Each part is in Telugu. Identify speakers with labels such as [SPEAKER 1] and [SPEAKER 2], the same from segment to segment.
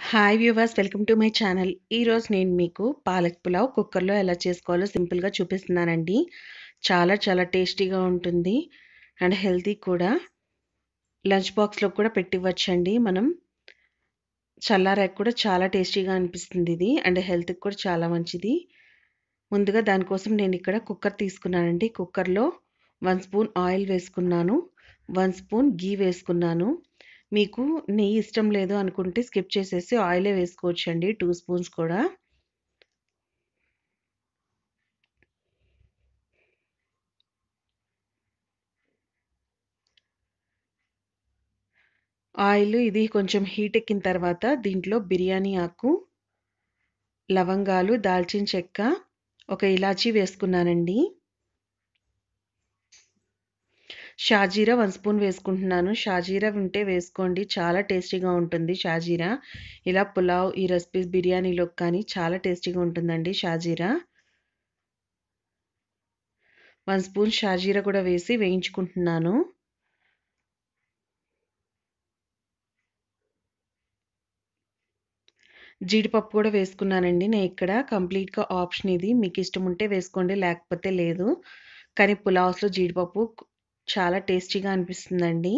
[SPEAKER 1] hi viewers welcome to my channel ఈరోజు నేను మీకు పాలక్ పులావ్ కుక్కర్లో ఎలా చేసుకోవాలో సింపుల్గా చూపిస్తున్నానండి చాలా చాలా టేస్టీగా ఉంటుంది అండ్ హెల్తీ కూడా లంచ్ బాక్స్లో కూడా పెట్టివ్వచ్చండి మనం చల్లారాక కూడా చాలా టేస్టీగా అనిపిస్తుంది ఇది అండ్ హెల్త్కి కూడా చాలా మంచిది ముందుగా దానికోసం నేను ఇక్కడ కుక్కర్ తీసుకున్నానండి కుక్కర్లో వన్ స్పూన్ ఆయిల్ వేసుకున్నాను వన్ స్పూన్ గీ వేసుకున్నాను మీకు నెయ్యి ఇష్టం లేదు అనుకుంటే స్కిప్ చేసేసి ఆయిలే వేసుకోవచ్చండి టూ స్పూన్స్ కూడా ఆయిల్ ఇది కొంచెం హీట్ ఎక్కిన తర్వాత దీంట్లో బిర్యానీ ఆకు లవంగాలు దాల్చిన చెక్క ఒక ఇలాచీ వేసుకున్నానండి షాజీరా వన్ స్పూన్ వేసుకుంటున్నాను షాజీరా ఉంటే వేసుకోండి చాలా టేస్టీగా ఉంటుంది షాజీరా ఇలా పులావ్ ఈ రెసిపీస్ బిర్యానీలో కానీ చాలా టేస్టీగా ఉంటుందండి షాజీరా వన్ స్పూన్ షాజీరా కూడా వేసి వేయించుకుంటున్నాను జీడిపప్పు కూడా వేసుకున్నానండి నేను ఇక్కడ కంప్లీట్గా ఆప్షన్ ఇది మీకు ఇష్టం ఉంటే వేసుకోండి లేకపోతే లేదు కానీ పులావ్స్లో జీడిపప్పు చాలా టేస్టీగా అనిపిస్తుందండి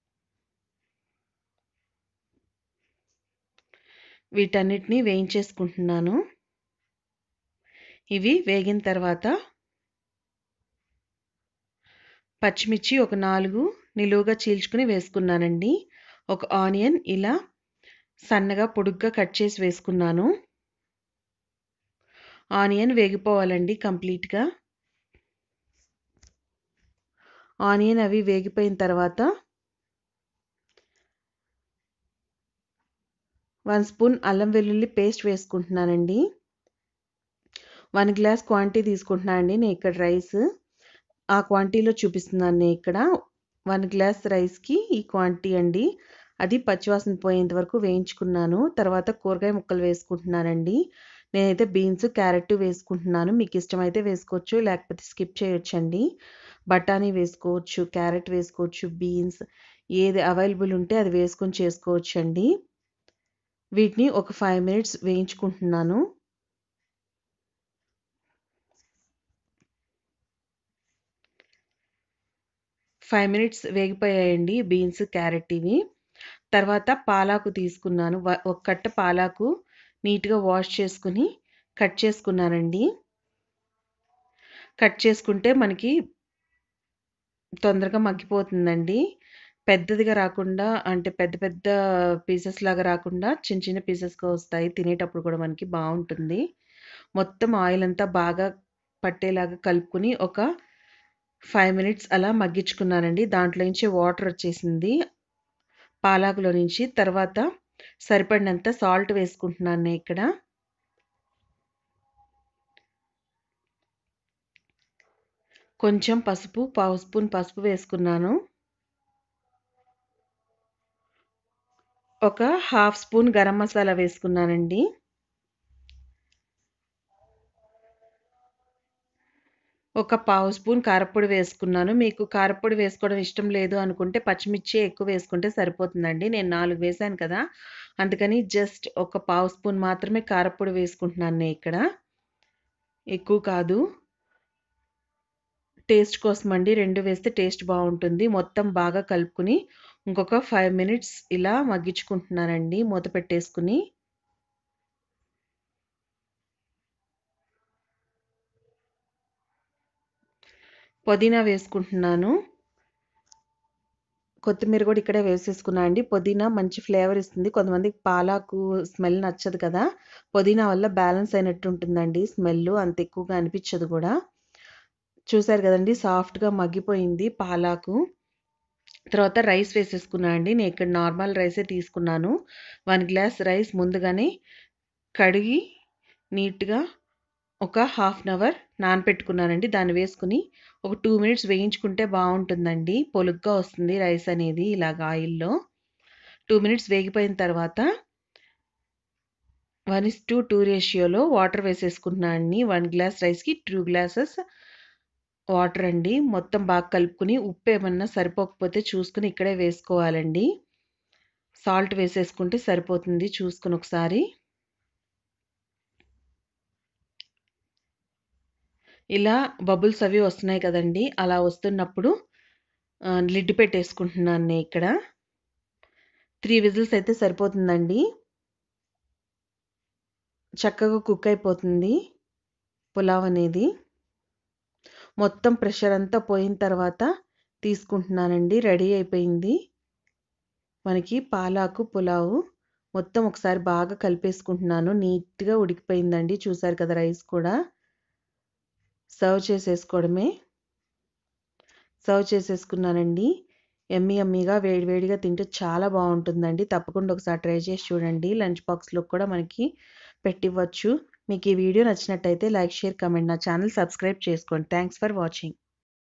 [SPEAKER 1] వీటన్నిటిని వేయించేసుకుంటున్నాను ఇవి వేగిన తర్వాత పచ్చిమిర్చి ఒక నాలుగు నిలువుగా చీల్చుకుని వేసుకున్నానండి ఒక ఆనియన్ ఇలా సన్నగా పొడుగ్గా కట్ చేసి వేసుకున్నాను ఆనియన్ వేగిపోవాలండి కంప్లీట్గా ఆనియన్ అవి వేగిపోయిన తర్వాత వన్ స్పూన్ అల్లం వెల్లుల్లి పేస్ట్ వేసుకుంటున్నానండి వన్ గ్లాస్ క్వాంటిటీ తీసుకుంటున్నానండి నేను ఇక్కడ రైస్ ఆ క్వాంటిటీలో చూపిస్తున్నాను నేను ఇక్కడ వన్ గ్లాస్ రైస్కి ఈ క్వాంటిటీ అండి అది పచ్చివాసన పోయేంత వరకు వేయించుకున్నాను తర్వాత కూరగాయ ముక్కలు వేసుకుంటున్నానండి నేనైతే బీన్స్ క్యారెట్ వేసుకుంటున్నాను మీకు ఇష్టమైతే వేసుకోవచ్చు లేకపోతే స్కిప్ చేయొచ్చండి బఠానీ వేసుకోవచ్చు క్యారెట్ వేసుకోవచ్చు బీన్స్ ఏది అవైలబుల్ ఉంటే అది వేసుకొని చేసుకోవచ్చు అండి వీటిని ఒక ఫైవ్ మినిట్స్ వేయించుకుంటున్నాను ఫైవ్ మినిట్స్ వేగిపోయాయండి బీన్స్ క్యారెట్ ఇవి తర్వాత పాలాకు తీసుకున్నాను ఒక కట్ట పాలాకు నీట్గా వాష్ చేసుకుని కట్ చేసుకున్నానండి కట్ చేసుకుంటే మనకి తొందరగా మగ్గిపోతుందండి పెద్దదిగా రాకుండా అంటే పెద్ద పెద్ద పీసెస్ లాగా రాకుండా చిన్న చిన్న పీసెస్గా వస్తాయి తినేటప్పుడు కూడా మనకి బాగుంటుంది మొత్తం ఆయిల్ అంతా బాగా పట్టేలాగా కలుపుకుని ఒక ఫైవ్ మినిట్స్ అలా మగ్గించుకున్నానండి దాంట్లో నుంచి వాటర్ వచ్చేసింది పాలాకులో నుంచి తర్వాత సరిపడినంత సాల్ట్ వేసుకుంటున్నాను ఇక్కడ కొంచెం పసుపు పావు స్పూన్ పసుపు వేసుకున్నాను ఒక హాఫ్ స్పూన్ గరం మసాలా వేసుకున్నానండి ఒక పావు స్పూన్ కారపొడి వేసుకున్నాను మీకు కారపొడి వేసుకోవడం ఇష్టం లేదు అనుకుంటే పచ్చిమిర్చి ఎక్కువ వేసుకుంటే సరిపోతుందండి నేను నాలుగు వేసాను కదా అందుకని జస్ట్ ఒక పావు స్పూన్ మాత్రమే కారపొడి వేసుకుంటున్నాను నేను ఇక్కడ ఎక్కువ కాదు టేస్ట్ కోసం అండి రెండు వేస్తే టేస్ట్ బాగుంటుంది మొత్తం బాగా కలుపుకుని ఇంకొక ఫైవ్ మినిట్స్ ఇలా మగ్గించుకుంటున్నానండి మూత పెట్టేసుకుని పుదీనా వేసుకుంటున్నాను కొత్తిమీర కూడా ఇక్కడే వేసేసుకున్నా అండి పుదీనా మంచి ఫ్లేవర్ ఇస్తుంది కొంతమందికి పాలాకు స్మెల్ నచ్చదు కదా పుదీనా వల్ల బ్యాలెన్స్ అయినట్టు ఉంటుందండి స్మెల్ అంత ఎక్కువగా అనిపించదు కూడా చూసారు కదండి సాఫ్ట్గా మగ్గిపోయింది పాలాకు తర్వాత రైస్ వేసేసుకున్నా అండి నేను ఇక్కడ నార్మల్ రైసే తీసుకున్నాను వన్ గ్లాస్ రైస్ ముందుగానే కడిగి నీట్గా ఒక హాఫ్ అన్ అవర్ నానపెట్టుకున్నానండి దాన్ని వేసుకుని ఒక టూ మినిట్స్ వేయించుకుంటే బాగుంటుందండి పొలుగ్గా వస్తుంది రైస్ అనేది ఇలాగ ఆయిల్లో టూ మినిట్స్ వేగిపోయిన తర్వాత వన్ ఇస్ టు టూ రేషియోలో వాటర్ వేసేసుకున్నాను వన్ గ్లాస్ రైస్కి టూ గ్లాసెస్ వాటర్ అండి మొత్తం బాగా కలుపుకుని ఉప్పు ఏమన్నా సరిపోకపోతే చూసుకుని ఇక్కడే వేసుకోవాలండి సాల్ట్ వేసేసుకుంటే సరిపోతుంది చూసుకుని ఒకసారి ఇలా బబుల్స్ అవి వస్తున్నాయి కదండి అలా వస్తున్నప్పుడు లిడ్ పెట్టేసుకుంటున్నాను నేను ఇక్కడ త్రీ విజిల్స్ అయితే సరిపోతుందండి చక్కగా కుక్ అయిపోతుంది పులావ్ అనేది మొత్తం ప్రెషర్ అంతా పోయిన తర్వాత తీసుకుంటున్నానండి రెడీ అయిపోయింది మనకి పాలాకు పులావు మొత్తం ఒకసారి బాగా కలిపేసుకుంటున్నాను నీట్గా ఉడికిపోయిందండి చూసారు కదా రైస్ కూడా సర్వ్ చేసేసుకోవడమే సర్వ్ చేసేసుకున్నానండి ఎమ్మి ఎమ్మిగా వేడివేడిగా తింటే చాలా బాగుంటుందండి తప్పకుండా ఒకసారి ట్రై చేసి చూడండి లంచ్ బాక్స్లో కూడా మనకి పెట్టివ్వచ్చు మీకు ఈ వీడియో నచ్చినట్టయితే లైక్ షేర్ కమెంట్ నా ఛానల్ సబ్స్క్రైబ్ చేసుకోండి థ్యాంక్స్ ఫర్ వాచింగ్